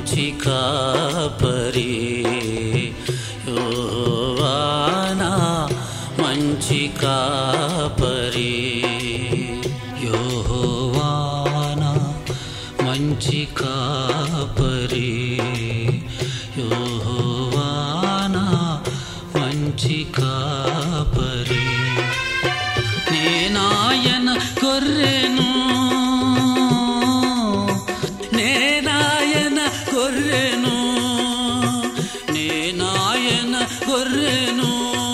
మంచి కాపరి యోవానా మంచి కాపరి యోవానా మంచి కాపరి యోవానా మంచి కాపరి నేనాయన గొర్రెను నేనాయన గొర్రెను నేనాయన గొర్రెను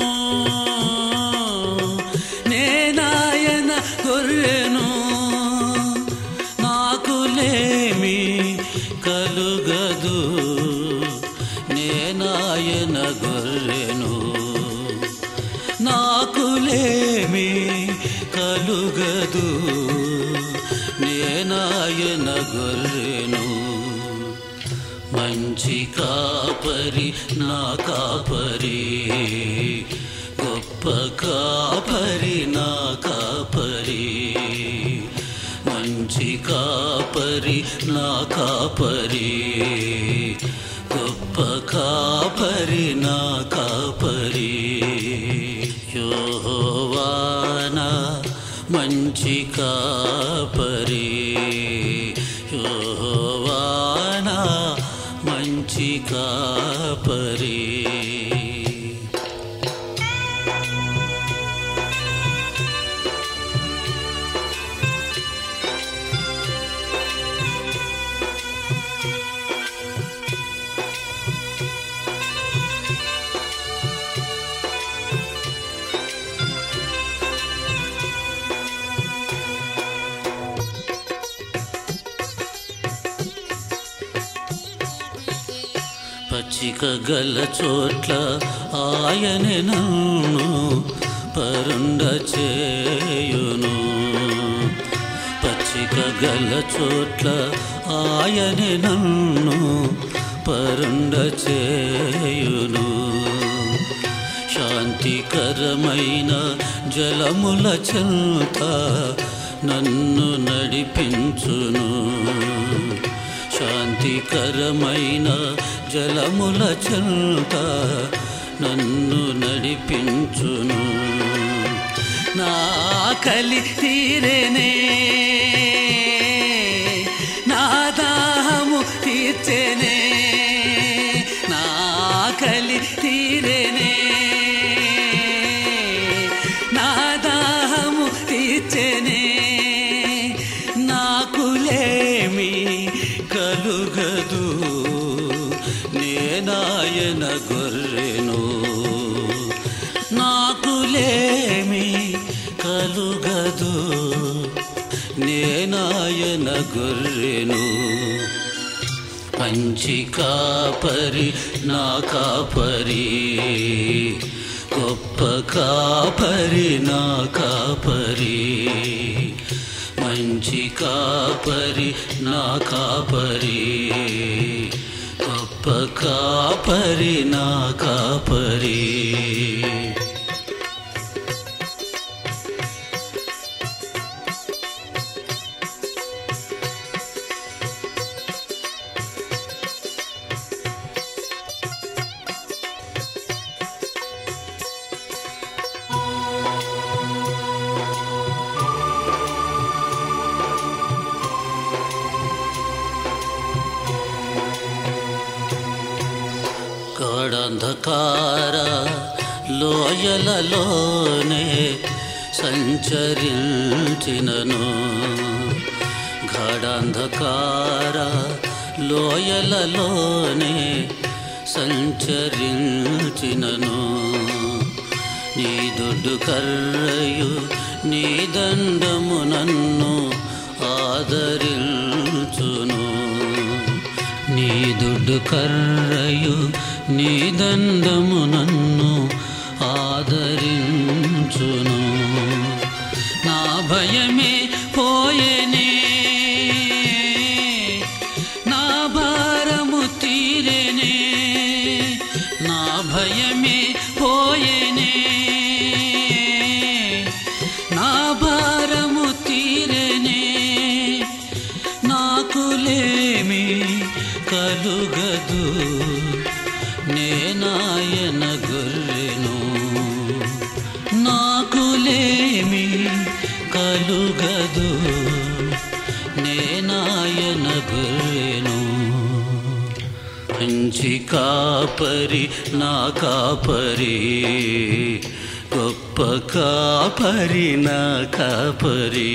నేనాయన గొర్రెను నాకు లేమి కలుగదు నేనాయన గొర్రెను నాకులేమి కలుగదు నేనాయన గొర్రెను మంచి కాపరి నా కాపరి గొప్ప కాపరి నా కాపరి మంచి కాపరి నా కాపరి గొప్ప కాపరి నా కాపరి యోవానా మంచి కాపరి యోవానా మంచి కాపరి పచ్చిక గల చోట్ల ఆయనే నన్ను పరుండ చేయును పచ్చిక గల చోట్ల ఆయనే నన్ను పరుండ చేయును శాంతికరమైన జలముల చెంత నన్ను నడిపించును శాంతికరమైన జలముల చెంత నన్ను నడిపించును నా కలి తీరేనే నా దాహము తీర్చెనే నా కలి తీరేనే నా దాహము తీర్చెనే నాకులేమి కలుగదు నేనాయన గొర్రెను నాకులేమి కలుగదు నేనాయన గొర్రెను మంచి కాపరి నా కాపరి గొప్ప కాపరి నా కాపరి మంచి కాపరి నా కాపరి గొప్ప కాపరి నా కాపరి గాఢంధకార లోయలలోనే సంచరించినను గాఢంధకార లోయలలోనే సంచరించినను నీ దొడ్డు కర్రయు నీ దండము నన్ను ఆదరించును నీ దుడ్డు కర్రయు నీ దండము నన్ను ఆదరించును నా భయమే పోయేనే నా భారము తీరేనే నా భయమే పోయేనే నా భారము తీరేనే నాకులేమి కలుగ మంచి కాపరి నా కాపరి గొప్ప కాపరి నా కాపరి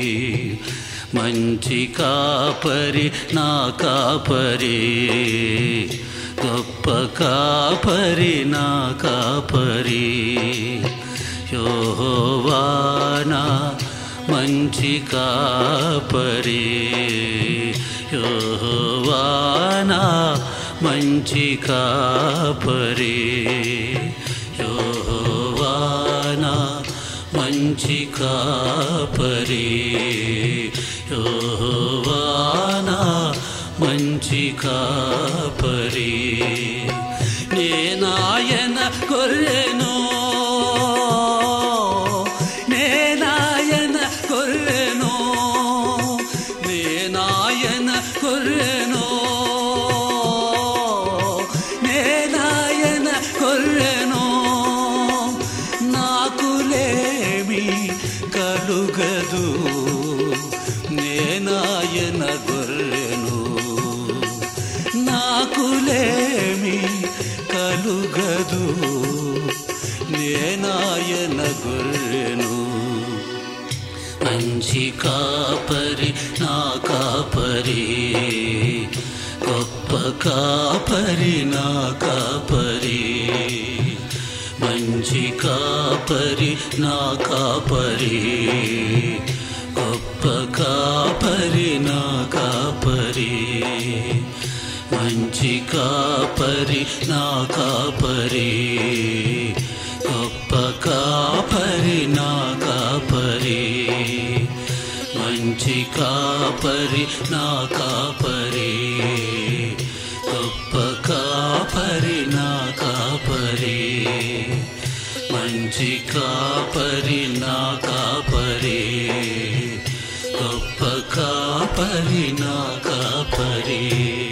మంచి కాపరి నా కాపరి గొప్ప కాపరి నా కాపరి యోహోవానా మంచి కాపరి యోహోవానా మంచి కాపరి యోహోవానా మంచి కాపరి యోహోవానా మంచి కాపరి నేనాయన గొర్రెను నేనాయన గొర్రెను నేనాయన గొర్రెను నేనాయన గొర్రెను నాకులేమి కలుగదు నేనాయన గొర్రెను నాకులేమి కలుగదు నేనాయన గొర్రెను మంచి కాపరి నా కాపరి గొప్ప కాపరి నా కాపరి మంచి కాపరి నా కాపరి గొప్ప కాపరి నా కాపరి మంచి కాపరి నా కాపరి గొప్ప కాపరి నా కాపరి మంచి కాపరి నా కాపరి గొప్ప కాపరి నా కాపరి మంచి కాపరి నా కాపరి గొప్ప కాపరి నా కాపరి